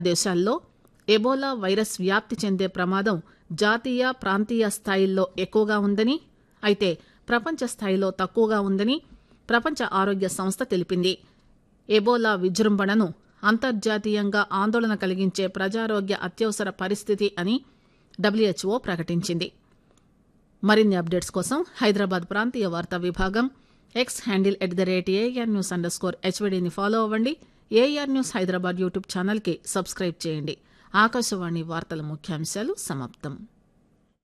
దేశాల్లో Ebola virus వ్యాప్తి చెందే ప్రమాదం జాతీయ ప్రాంతీయ స్థాయిల్లో ఎక్కువగా ఉందని అయితే ప్రపంచ స్థాయిలో తక్కువగా ఉందని ప్రపంచ ఆరోగ్య సంస్థ తెలిపింది ఎబోలా విజృంభణను అంతర్జాతీయంగా ఆందోళన కలిగించే ప్రజారోగ్య అత్యవసర పరిస్థితి అని డబ్ల్యూహెచ్ఓ ప్రకటించింది మరిన్ని అప్డేట్స్ కోసం హైదరాబాద్ ప్రాంతీయ వార్తా విభాగం X handle at the rate AIR news underscore హెచ్వీడీని ఫాలో అవ్వండి ఏఆర్ న్యూస్ హైదరాబాద్ యూట్యూబ్ ఛానల్కి సబ్స్క్రైబ్ చేయండి ఆకాశవాణి వార్తల ముఖ్యాంశాలు సమాప్తం